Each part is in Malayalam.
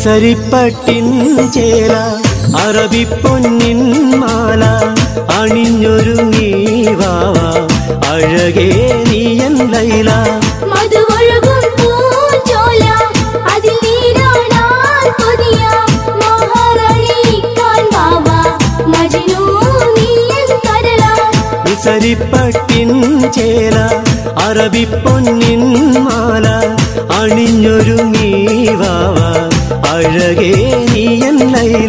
മിസരിപ്പട്ടിൻ ചേല അറബിപ്പൊന്നിൻ മാല അണിഞ്ഞൊരുങ്ങി വാവ അഴകേ നീയൻ ലൈല മധുവൊഴുകും പൂഞ്ചോല അതിൽ നീരാടാൻ കൊതിയ മഹാറാണി കാൺവാവ മജ്നൂ നീയൻ കരള മിസരിപ്പട്ടിൻ ചേല അറബിപ്പൊന്നിൻ മാല അണിഞ്ഞൊരുങ്ങി വാവ അഴകേ നീയൻ ലൈല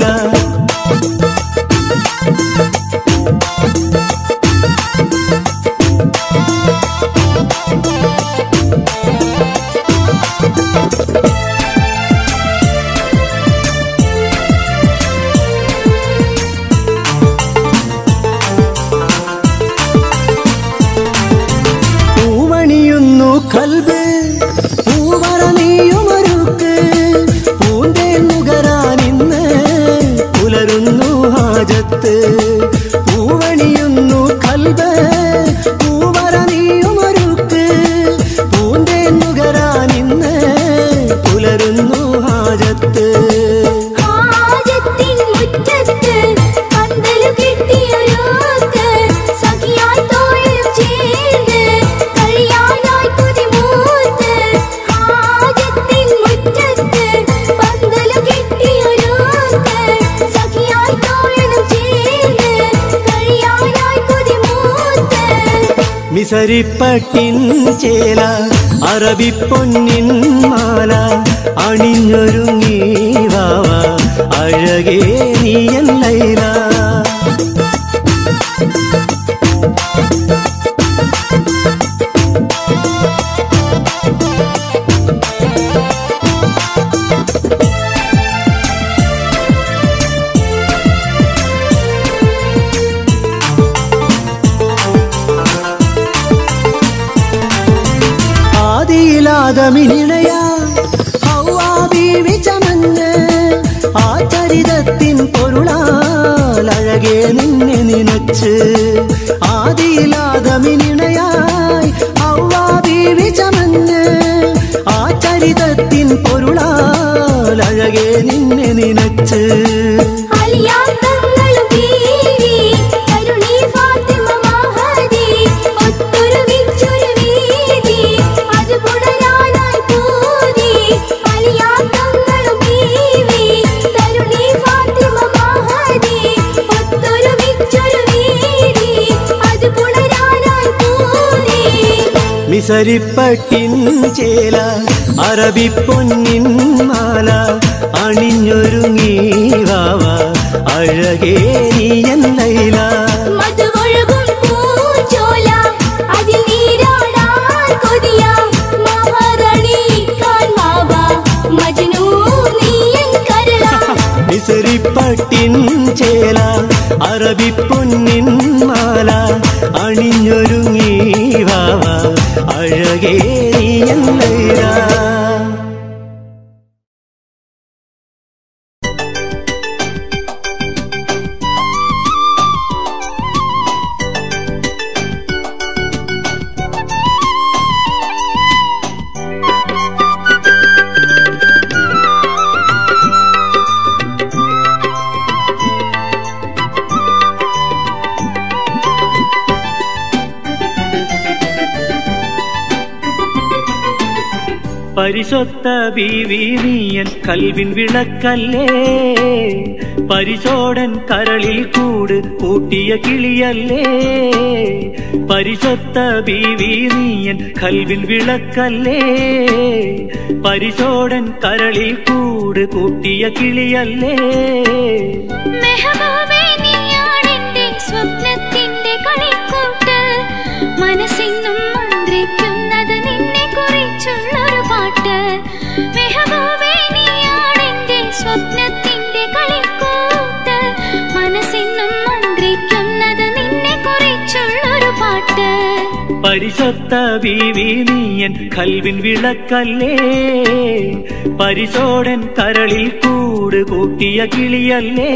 പൂവണിയുന്നു കൽബ് പൂവറ നീയുമൊരുക്ക് പൂന്തേൻ നുകരാനിന്ന് പുലരുന്നു ഹാജത്ത് പൂവണിയുന്നു കൽബ് പൂവറ നീയുമൊരുക്ക് പൂന്തേൻ നുകരാനിന്ന് പുലരുന്നു ഹാജത്ത് ഹാജത്തിൻ മുറ്റത്ത് പന്തലു കെട്ടിയൊരുക്ക് സഖിയായി തോഴും ചേർന്ന് കഴിയാനായി കൊതിമൂത്ത് ഹാജത്തിൻ മുറ്റത്ത് പന്തലു കെട്ടിയൊരുക്ക് സഖിയായി തോഴും ചേർന്ന് കഴിയാനായി കൊതിമൂത്ത് മിസരിപ്പട്ടിൻ ചേല അറബിപ്പൊന്നിൻ മാല അണിഞ്ഞൊരുങ്ങി വാവ അഴകേ നീയൻ ലൈല ആദിയിലാദമിനിണയ ബീവി ചമഞ്ഞ് ആ ചരിതത്തിൻ പൊരുളാൽ അഴകെ നിന്നെ നിനച്ച് ആദിയിലാദമിനിണയായി ബീവി ചമഞ്ഞ് ആ ചരിതത്തിൻ പൊരുളാൽ അഴകെ നിന്നെ നിനച്ച് അലിയാത്തങ്ങളും ബീവി, കരുണി ഫാത്തിമ മഹദി, ഒത്തൊരുമിച്ചൊരു വീതി, അത് പുണരാനായി പൂതി. അലിയാത്തങ്ങളും ബീവി, കരുണി ഫാത്തിമ മഹദി, ഒത്തൊരുമിച്ചൊരു വീതി, അത് പുണരാനായി പൂതി. മിസരിപ്പട്ടിൻ ചേല അറബിപ്പൊന്നിൻ മാല അണിഞ്ഞൊരുങ്ങി വാവ അഴകേ നീയൻ ലൈല മധുവൊഴുകും പൂഞ്ചോല, അതിൽ നീരാടാൻ കൊതിയ മഹാറാണി കാൺവാവ, മജ്നൂ നീയൻ കരള. മിസരിപ്പട്ടിൻ ചേല അറബിപ്പൊന്നിൻ മാല അണിഞ്ഞൊരുങ്ങി വാവ അഴകേ നീയൻ ലൈല പരിശൊത്ത ബീവി നീയൻ കൽവിൻ വിളക്കല്ലേ പരിശോടൻ കരളിൽ കൂട് കൂട്ടിയ കിളിയല്ലേ പരിശൊത്ത ബീവി നീയൻ കൽവിൻ വിളക്കല്ലേ പരിശോടൻ കരളിൽ കൂട് കൂട്ടിയ കിളിയല്ലേ മെഹബൂബേ നീയാണെന്റെ സ്വപ്നത്തിന്റെ കളിക്കൂട്ട് മനസ്സിന്നും മന്ത്രിക്കുന്നത് നിന്നെ കുറിച്ചുള്ളൊരു പാട്ട് മെഹബൂബേ നീയാണെന്റെ സ്വപ്നത്തിന്റെ കളിക്കൂട്ട് മനസ്സിന്നും മന്ത്രിക്കുന്നത് നിന്നെ കുറിച്ചുള്ളൊരു പാട്ട് പരിശൊത്ത ബീവി നീയൻ കൽവിൻ വിളക്കല്ലേ പരിശോടൻ കരളിൽ കൂട് കൂട്ടിയ കിളിയല്ലേ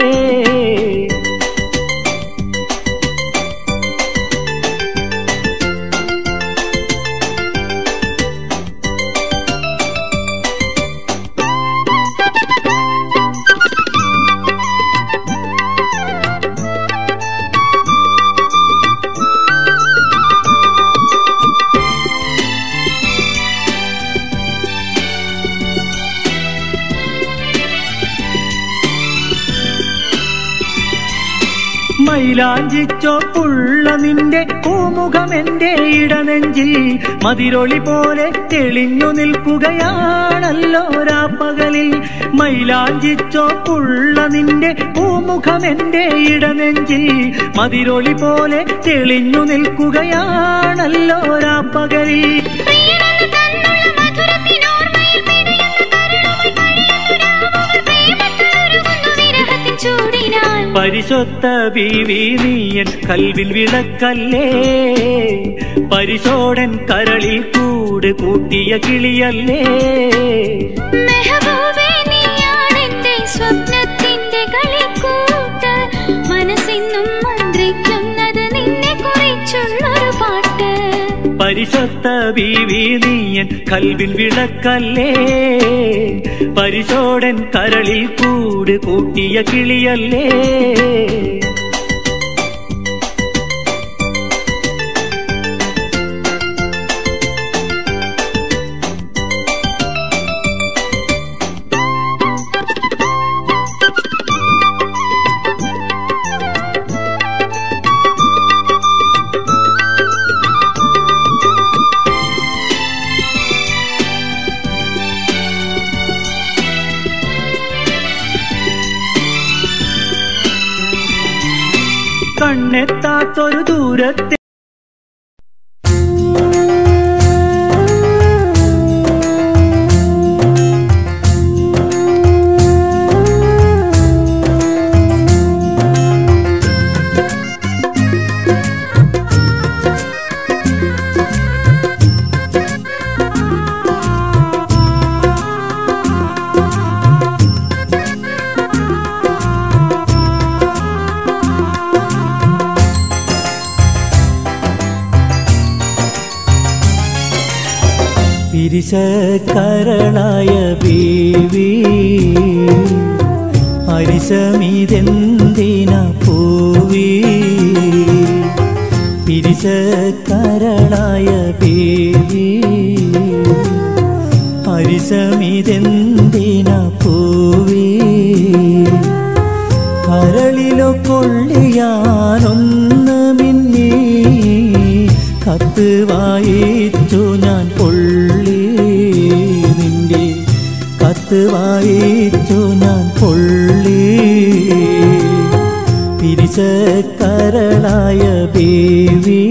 മൈലാഞ്ചിച്ചോപ്പുള്ള നിന്റെ പൂമുഖം എന്റെ ഇടനെഞ്ചിൽ മതിരൊളി പോലെ തെളിഞ്ഞു നിൽക്കുകയാണല്ലോ രാപ്പകലിൽ മൈലാഞ്ചിച്ചോപ്പുള്ള നിന്റെ പൂമുഖം എന്റെ ഇടനെഞ്ചിൽ മതിരൊളി പോലെ തെളിഞ്ഞു നിൽക്കുകയാണല്ലോ രാപ്പകലിൽ പ്രിയനെന്ന് തന്നുള്ള മധുരത്തിനോർമ്മയിൽ പിടയുന്ന കരുണമായി കഴിയുന്നു രാവുകൾ പ്രേമത്തിലൊരുങ്ങുന്നു വിരഹത്തിൻ ചൂടിനാൽ പരിശുദ്ധ ബീവി നീയൻ കൽവിൽ വിളക്കല്ലേ പരിശോടൻ കരളിൽ കൂട് കൂട്ടിയ കിളിയല്ലേ മെഹബൂബേ നീയാണെന്റെ സ്വപ്നത്തിന്റെ കളിക്കൂട്ട് മനസ്സിന്നും മന്ത്രിക്കുന്നത് നിന്നെ കുറിച്ചുള്ളൊരു പാട്ട് പരിശുദ്ധ ബീവി നീയൻ കൽവിൽ വിളക്കല്ലേ പരിശോടൻ കരളിൽ കൂട് കൂട്ടിയ കിളിയല്ലേ കണ്ണെത്താത്തൊരു ദൂരത്തെ പിരിശക്കരളായ ബീവി ഹരിശമിതെന്തിന പൂവി പിരിശക്കരളായ ബീവി ഹരിശമിതെന്തിന പൂവി കരളിലോ കൊള്ളിയാനൊന്ന് മിന്നി കത്ത് വായിച്ചു ഞാൻ പൊള്ളി നിന്റെ കത്ത് വായിച്ചു ഞാൻ പൊള്ളി പിരിശക്കരളായ ബേവി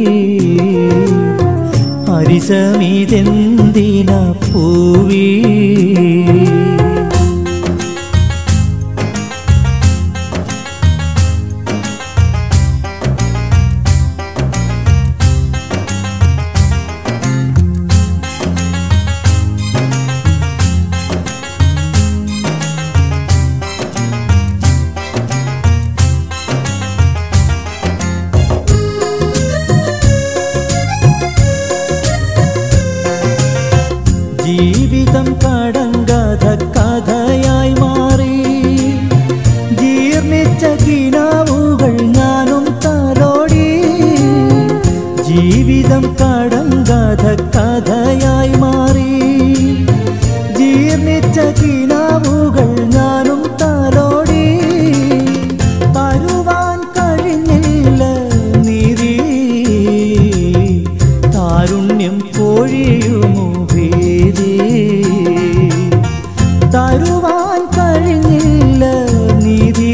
ഹരിശമിതെന്തിന പൂവി ജീവിതം കടങ്കഥ കഥയായി മാറി ജീർണിച്ച കിനാവുകൾ ഞാനും തലോടി ജീവിതം കടങ്കഥ കഥയായി മാറി ജീർണിച്ച കിനാവുകൾ ഞാനും തലോടി തരുവാൻ കഴിഞ്ഞില്ല നിധി താരുണ്യം പൊഴിയുമോ ഭേദി തരുവാൻ കഴിഞ്ഞില്ല നിധി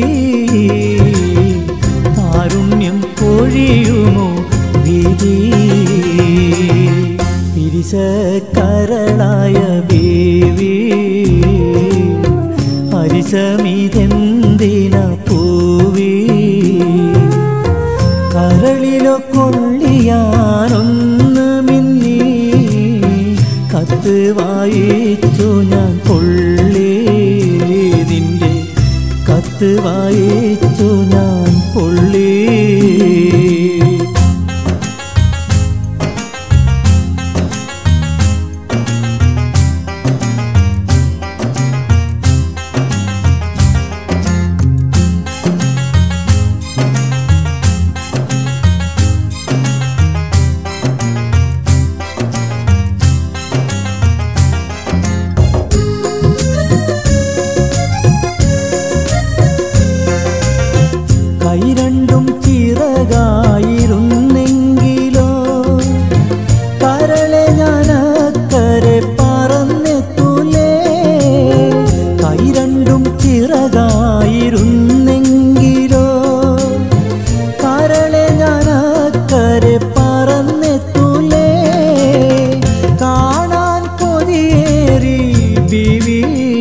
താരുണ്യം പൊഴിയുമോ വിധി പിരിശക്കരളായ ബേവി ഹരിശമിതെന്തിന പൂവി കരളിലോ കൊള്ളിയാനൊന്ന് മിന്നി കത്ത് വായിച്ചു ഞാൻ പൊള്ളി നിന്റെ കത്ത് വായിച്ചു ഞാൻ പൊള്ളി കൈ രണ്ടും രണ്ടും ചിറകായിരുന്നെങ്കിലോ കരളെ ഞാനക്കരെ പറന്നെത്തൂലേ കൈ രണ്ടും ചിറകായിരുന്നെങ്കിലോ കരളെ ഞാനക്കരെ പറന്നെത്തൂലേ കാണാൻ കൊതിയേറി ബിവി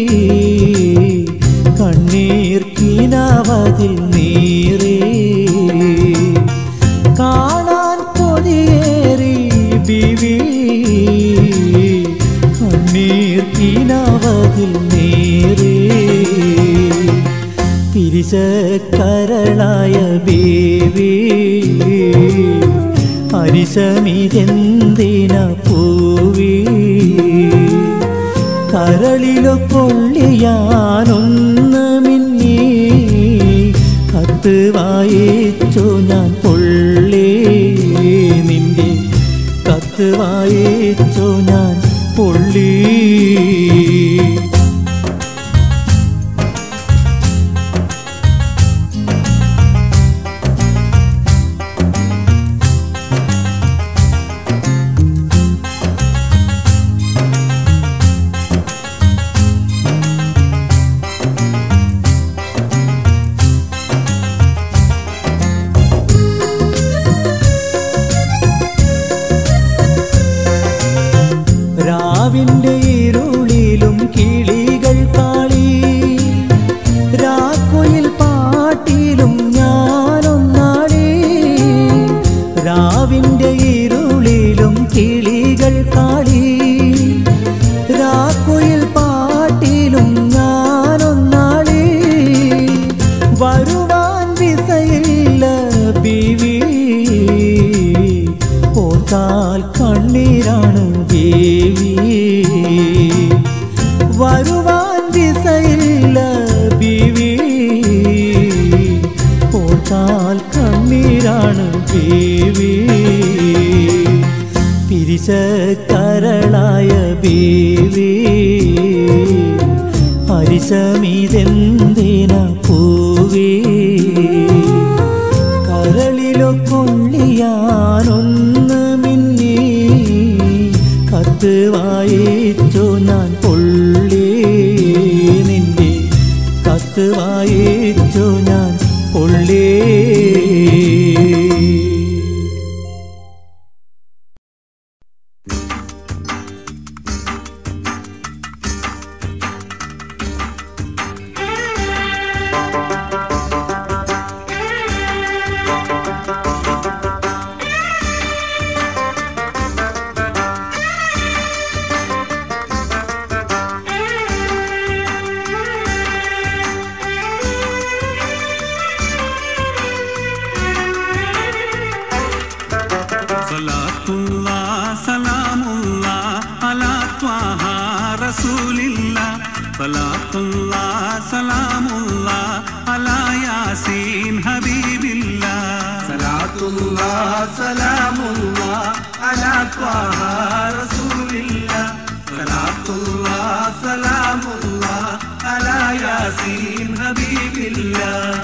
കണ്ണീർ കിനാവതിൽ നീറേ കാണാൻ കൊതിയേറി ബിവി കണ്ണീർ കിനാവതിൽ നീറേ പിരിശക്കരളായ ബേബി അരിശമിതെന്തിന പൂവി കരളിലോ കൊള്ളിയാനൊന്ന് മിന്നി കത്ത് വായിച്ചു ഞാൻ പൊള്ളി നിന്റെ കത്ത് വായിച്ചു ഞാൻ പൊള്ളി രാവിന്റെ ഇരുളിലും കിളികൾ കാളി രാക്കുയിൽ പാട്ടിലും ഞാനൊന്നാടി രാവിന്റെ ഇരുളിലും കിളികൾ കാളി രാക്കുയിൽ പാട്ടിലും ഞാനൊന്നാടി വരുവാൻ വിസയില്ല ബിവി ഓർത്താൽ കണ്ണീരാണ് ദേവി വരുവാൻ ദിശയില്ല ബിവി ഓർത്താൽ കണ്ണീരാണ് ദേവി പിരിശക്കരളായ ബേവി ഹരിശമിതെന്തിന പൂവി കരളിലോ കൊള്ളിയാനൊന്ന് മിന്നി കത്ത് വായിച്ചു ഞാൻ പൊള്ളി നിന്റെ കത്ത് വായിച്ചു ഞാൻ പൊള്ളി സലാത്തുള്ള സലാമുള്ള അലാ ത്വാഹ റസൂലില്ല സലാത്തുള്ള സലാമുള്ള അലാ യാസീൻ ഹബീബില്ല സലാത്തുള്ള സലാമുള്ള അലാ ത്വാഹ റസൂലില്ല സലാത്തുള്ള സലാമുള്ള അലാ യാസീൻ ഹബീബില്ല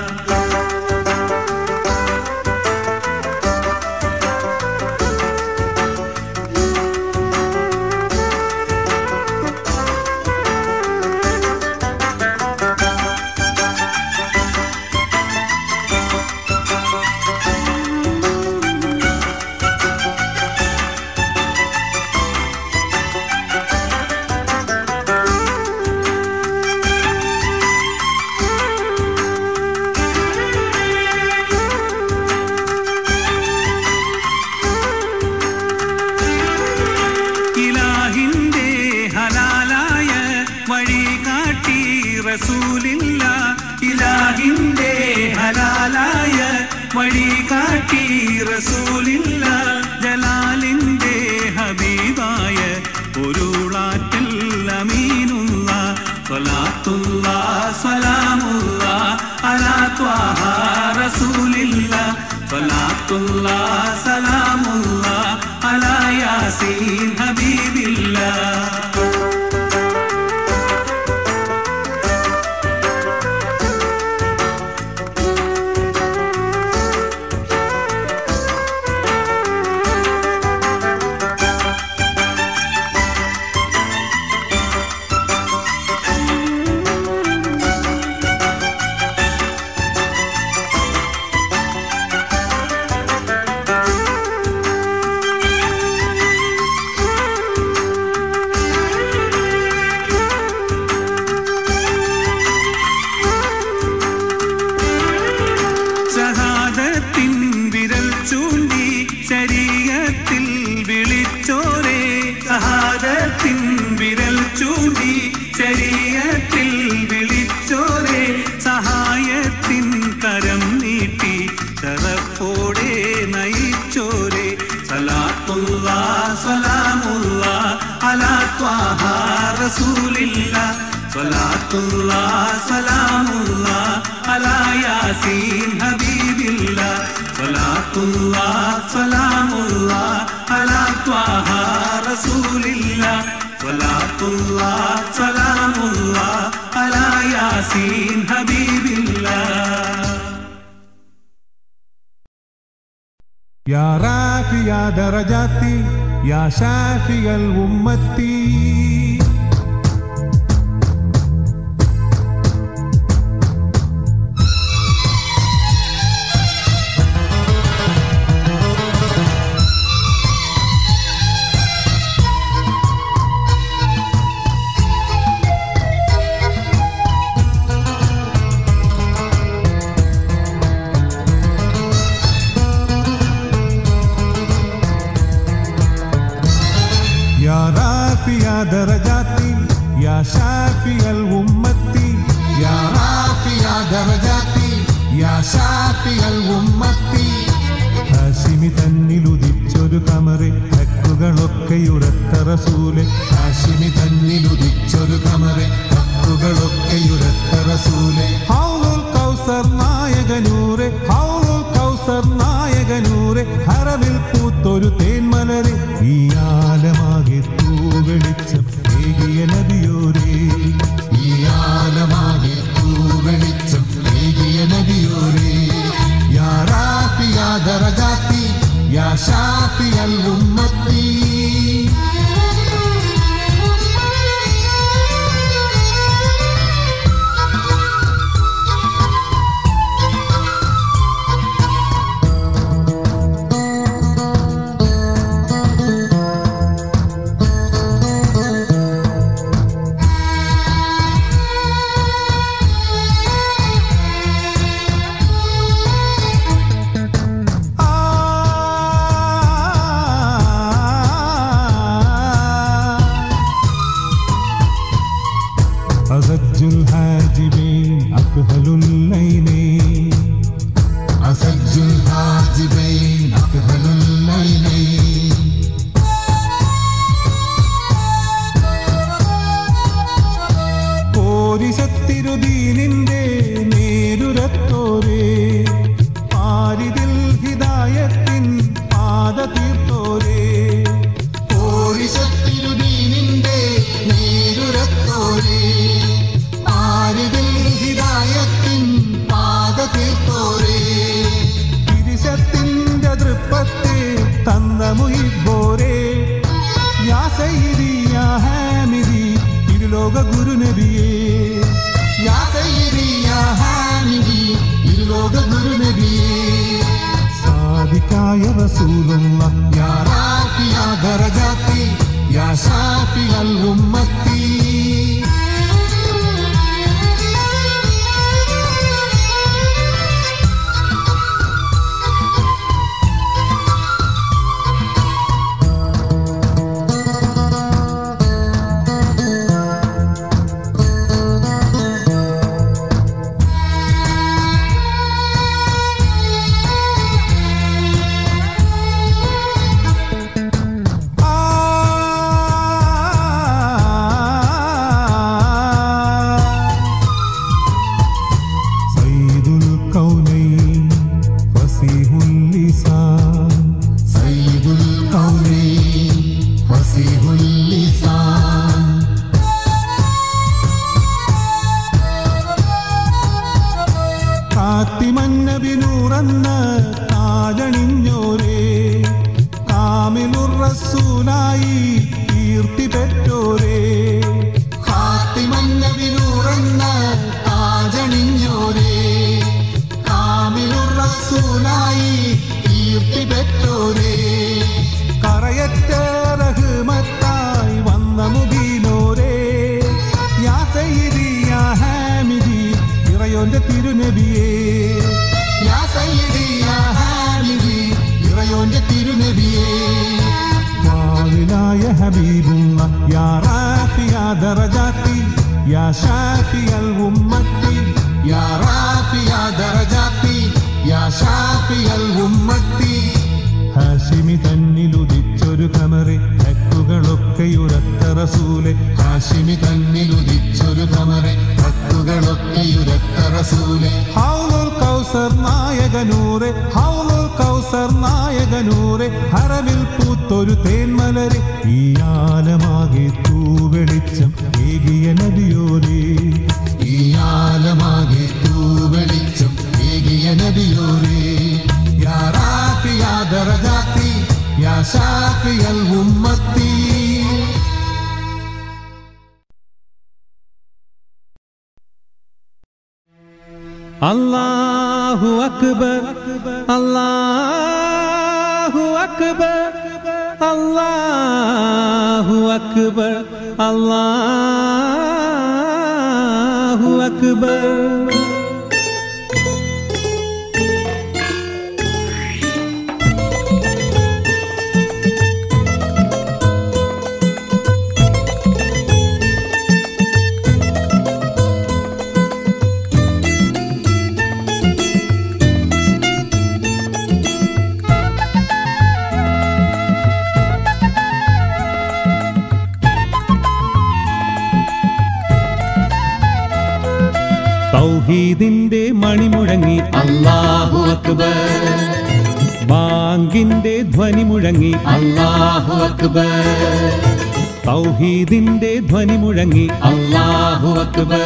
ഇലാഹിന്റെ ഹലാലായ വഴി കാട്ടി റസൂലില്ല ഇലാഹിന്റെ ഹലാലായ വഴി കാട്ടി റസൂലില്ല ജലാലിന്റെ ഹബീബായ ഒരുളാറ്റൽ അമീനുള്ള സ്വലാത്തുള്ള സലാമുള്ള അലാ ത്വാഹ റസൂലില്ല സ്വലാത്തുള്ള സലാമുള്ള അലാ യാസീൻ ഹബീബില്ല ചൂണ്ടി ശരീരത്തിൽ വിളിച്ചോരേ സഹാദത്തിൻ വിരൽ ചൂണ്ടി ശരീരത്തിൽ വിളിച്ചോരേ സഹായത്തിൻ കരം നീട്ടി തറപ്പോടെ നയിച്ചോരേ സലാത്തുള്ള സലാമുള്ള അലാ ത്വാഹ റസൂലില്ല സലാത്തുള്ള സലാമുള്ള അലാ യാസീൻ ഹബീബില്ല സലാത്തുള്ള സലാമുള്ള അലാ ത്വാഹ റസൂലില്ല സലാത്തുള്ള സലാമുള്ള അലാ യാസീൻ ഹബീബില്ല يا رافع درجاتي يا شافي الأمة يا رافع درجاتي يا شافي الأمة يا رافع درجاتي يا شافي الأمة ഹാഷിമി തന്നിലുദിച്ചൊരു കമറെ ഹക്കുകളൊക്കെയുരത്ത റസൂലെ ഹാഷിമി തന്നിലുദിച്ചൊരു കമറെ ഹക്കുകളൊക്കെയുരത്ത റസൂലെ ഹൗലുൽ കൗസർ നായകനൂറെ ഹൗലുൽ കൗസർ നായകനൂറെ ഹറവിൽ പൂത്തൊരു തേന്മലരെ ഈ ആലമാകെ തൂവെളിച്ചം ഏകിയ നദിയോരേ ഈ ആലമാകെ തൂവെളിച്ചം ഏകിയ നദിയോരേ يا رافع درجاتي يا شافي الأمة أزج الحاجبين أكهل الليلين أزج الحاجبين أكهل الليلين പോരിശത്തിരുദീനിന്റെ നേരുരത്തോരേ പാരിതിൽ ഹിദായത്തിൻ പാത തീർത്തോരേ പോരിശത്തിരുദീനിന്റെ നേരുരത്തോരേ പാരിതിൽ ഹിദായത്തിൻ പാത തീർത്തോരേ തിരിശത്തിന്റെ തൃപ്പത്തെ തന്ന മുയിബോരേ യാ സയ്യിദി യാ ഹാമിദി ഇരുലോക ഗുരുനബിയേ യാ സയ്യിദി യാ ഹാമിദി ഇരുലോക ഗുരുനബിയേ സാദിക്കായ റസൂലുള്ള യാ റാഫിയ ദറജാത്തി യാ ഷാഫിയൽ ഉമ്മത്തി سيد الكونين فصيح اللسان سيد الكونين فصيح اللسان കാത്തിമന്നബിനൂറന്ന താജണിഞ്ഞോരേ കാമിലുർ റസൂലായി കീർത്തി പെറ്റോരേ കാത്തിമന്നബിനൂറന്ന താജണിഞ്ഞോരേ കാമിലുർ റസൂലായി കീർത്തി പെറ്റോരേ കറയറ്റ റഹ്മത്തായി വന്ന മുബീനോരേ യാ സയ്യിദി യാ ഹാമിദി ഇറയോന്റെ തിരുനബിയേ യാ സയ്യിദി യാ ഹാമിദി ഹബീബുള്ള യാ റാഫിയ ദറജാത്തി യാ ഷാഫിയൽ ഉമ്മത്തി യാ റാഫിയ ദറജാത്തി യാ ഷാഫിയൽ ഉമ്മത്തി ഹാഷിമി തന്നിലുദിച്ചൊരു കമറെ ഹക്കുകളൊക്കെയുരത്ത റസൂലെ ഹാഷിമി തന്നിലുദിച്ചൊരു കമറെ ഹക്കുകളൊക്കെയുരത്ത റസൂലെ ഹൗലുൽ കൗസർ നായകനൂറെ ഹൗലുൽ കൗസർ നായകനൂറെ ഹറമിൽ പൂത്തൊരു തേന്മലരെ ഈ ആലമാകെ തൂവെളിച്ചം ഏകിയ നദിയോരേ ഈ ആലമാകെ തൂവെളിച്ചം ഏകിയ നദിയോരേ യാ റാഫിയ ദറജാത്തി യാ ഷാഫിയൽ ഉമ്മത്തി അല്ലാഹു അക്ബർ അല്ലാഹു അക്ബർ അല്ലാഹു അക്ബർ അല്ലാഹു അക്ബർ തൗഹീദിന്റെ മണിമുഴങ്ങി അല്ലാഹു അക്ബർ ബാങ്കിന്റെ ധ്വനി മുഴങ്ങി അല്ലാഹു അക്ബർ തൗഹീദിന്റെ ധ്വനി മുഴങ്ങി അല്ലാഹു അക്ബർ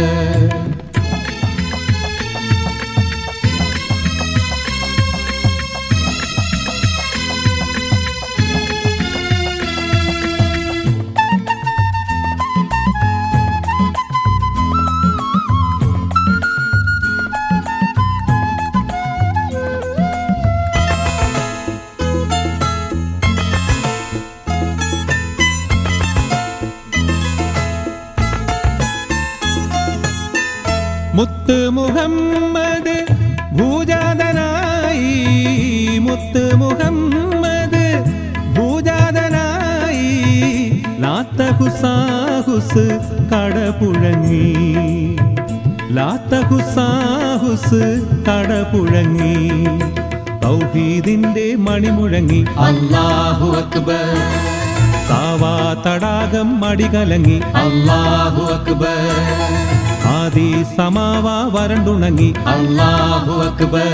മുത്ത് മുഹമ്മദ് ഭൂജാതനായി മുത്ത് മുഹമ്മദ് ഭൂജാതനായി ലാത്ത ഹുസാഹുസ് കടപുഴങ്ങി ലാത്ത ഹുസാഹുസ് കടപുഴങ്ങി തൗഹീദിന്റെ മണിമുഴങ്ങി അല്ലാഹു അക്ബർ സാവാ തടാകം മടികലങ്ങി അല്ലാഹു അക്ബർ ആദി സമാവ വരണ്ടുണങ്ങി അല്ലാഹു അക്ബർ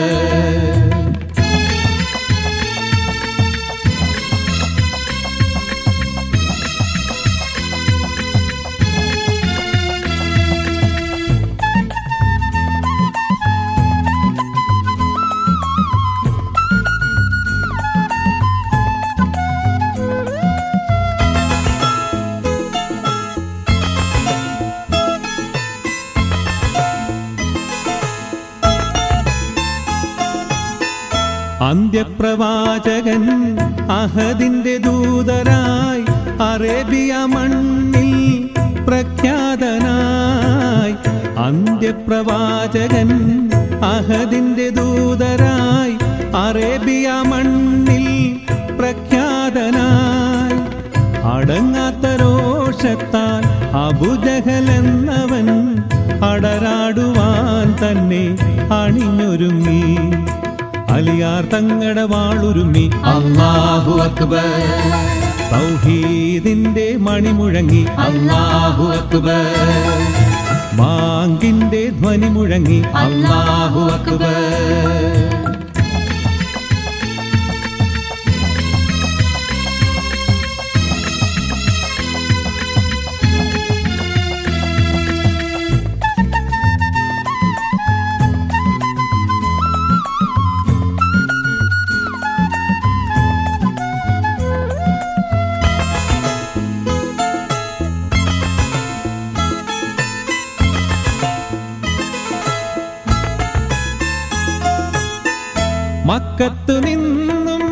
അന്ത്യപ്രവാചകൻ അഹദിന്റെ ദൂതരായി അറേബ്യ മണ്ണിൽ പ്രഖ്യാതനായി അന്ത്യപ്രവാചകൻ അഹദിന്റെ ദൂതരായി അറേബ്യ മണ്ണിൽ പ്രഖ്യാതനായി അടങ്ങാത്ത രോഷത്താൽ അബുജഹൽ എന്നവൻ അടരാടുവാൻ തന്നെ അണിഞ്ഞൊരുങ്ങി അലിയാർ തങ്ങടെ വാളുരുമ്മി അല്ലാഹു അക്ബർ തൗഹീദിന്റെ മണിമുഴങ്ങി അല്ലാഹു അക്ബർ ബാങ്കിന്റെ ധ്വനി മുഴങ്ങി അല്ലാഹു അക്ബർ മക്കത്തു നിന്നും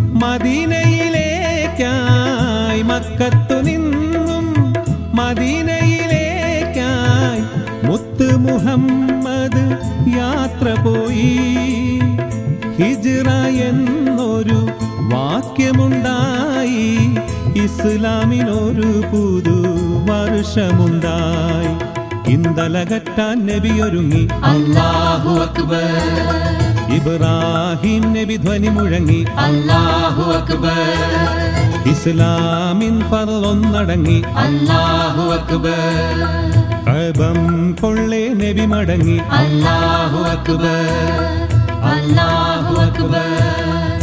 മദീനയിലേക്കായി മക്കത്തു നിന്നും മദീനയിലേക്കായി മുത്ത് മുഹമ്മദ് യാത്ര പോയി ഹിജ്റ എന്നൊരു വാക്യമുണ്ടായി ഇസ്ലാമിനൊരു പുതു വർഷമുണ്ടായി ഇന്തലകറ്റാൻ നബിയൊരുങ്ങി അല്ലാഹു അക്ബർ ഇബ്രാഹിം നബി ധ്വനി മുഴങ്ങി അല്ലാഹു അക്ബർ ഇസ്ലാമിൻ പറന്നടങ്ങി അല്ലാഹു അക്ബർ കബം കൊള്ളേ നബി മടങ്ങി അല്ലാഹു അക്ബർ അല്ലാഹു അക്ബർ